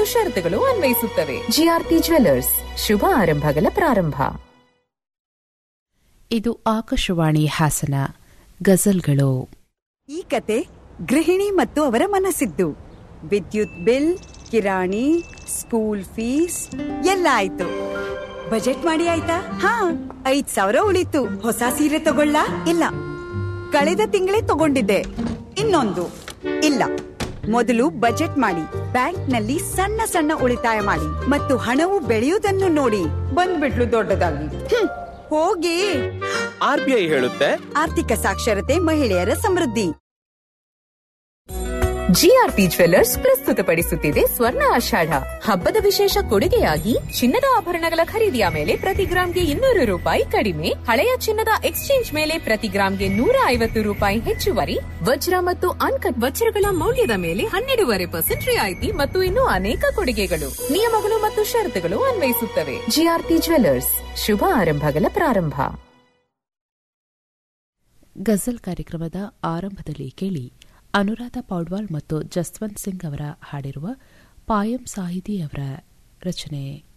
ಮತ್ತು ಷರತ್ತುಗಳು ಅನ್ವಯಿಸುತ್ತವೆ ಜಿಆರ್ಪಿ ಜ್ಯುವೆಲ್ಲರ್ಸ್ ಶುಭ ಆರಂಭಗಳ ಪ್ರಾರಂಭ ಇದು ಆಕಾಶವಾಣಿ ಹಾಸನ ಗಜಲ್ಗಳು ಈ ಕತೆ ಗೃಹಿಣಿ ಮತ್ತು ಅವರ ಮನಸ್ಸಿದ್ದು ವಿದ್ಯುತ್ ಬಿಲ್ ಕಿರಾಣಿ ಸ್ಕೂಲ್ ಫೀಸ್ ಎಲ್ಲ ಆಯ್ತು ಬಜೆಟ್ ಮಾಡಿ ಆಯ್ತಾ ಹಾ ಐದ್ ಸಾವಿರ ಉಳಿತು ಹೊಸ ಸೀರೆ ತಗೊಳ್ಳ ಇಲ್ಲ ಕಳೆದ ತಿಂಗಳೇ ತಗೊಂಡಿದ್ದೆ ಇನ್ನೊಂದು ಇಲ್ಲ ಮೊದಲು ಬಜೆಟ್ ಮಾಡಿ ಬ್ಯಾಂಕ್ನಲ್ಲಿ ಸಣ್ಣ ಸಣ್ಣ ಉಳಿತಾಯ ಮಾಡಿ ಮತ್ತು ಹಣವು ಬೆಳೆಯುವುದನ್ನು ನೋಡಿ ಬಂದ್ಬಿಟ್ಲು ದೊಡ್ಡದಾಗಿ ಹ್ಮ್, ಹೋಗಿ ಆರ್ಬಿಐ ಹೇಳುತ್ತೆ ಆರ್ಥಿಕ ಸಾಕ್ಷರತೆ ಮಹಿಳೆಯರ ಸಮೃದ್ಧಿ ಜಿಆರ್ಪಿ ಜ್ಯುವೆಲ್ಲರ್ಸ್ ಪ್ರಸ್ತುತಪಡಿಸುತ್ತಿದೆ ಸ್ವರ್ಣ ಆಷಾಢ ಹಬ್ಬದ ವಿಶೇಷ ಕೊಡುಗೆಯಾಗಿ ಚಿನ್ನದ ಆಭರಣಗಳ ಖರೀದಿಯ ಮೇಲೆ ಪ್ರತಿ ಗ್ರಾಂಗೆ ಇನ್ನೂರು ರೂಪಾಯಿ ಕಡಿಮೆ ಹಳೆಯ ಚಿನ್ನದ ಎಕ್ಸ್ಚೇಂಜ್ ಮೇಲೆ ಪ್ರತಿ ಗ್ರಾಂಗೆ ನೂರ ಐವತ್ತು ರೂಪಾಯಿ ಹೆಚ್ಚುವರಿ ವಜ್ರ ಮತ್ತು ಅನ್ಕಟ್ ವಜ್ರಗಳ ಮೌಲ್ಯದ ಮೇಲೆ ಹನ್ನೆರಡೂವರೆ ಪರ್ಸೆಂಟ್ ರಿಯಾಯಿತಿ ಮತ್ತು ಇನ್ನೂ ಅನೇಕ ಕೊಡುಗೆಗಳು ನಿಯಮಗಳು ಮತ್ತು ಷರತ್ತುಗಳು ಅನ್ವಯಿಸುತ್ತವೆ ಜಿಆರ್ಪಿ ಜ್ಯುವೆಲ್ಲರ್ಸ್ ಶುಭ ಆರಂಭಗಳ ಪ್ರಾರಂಭ ಗಜಲ್ ಕಾರ್ಯಕ್ರಮದ ಆರಂಭದಲ್ಲಿ ಕೇಳಿ ಅನುರಾಧ ಪೌಡ್ವಾಲ್ ಮತ್ತು ಜಸ್ವಂತ್ ಸಿಂಗ್ ಅವರ ಹಾಡಿರುವ ಪಾಯಂ ಸಾಹಿತಿ ಅವರ ರಚನೆ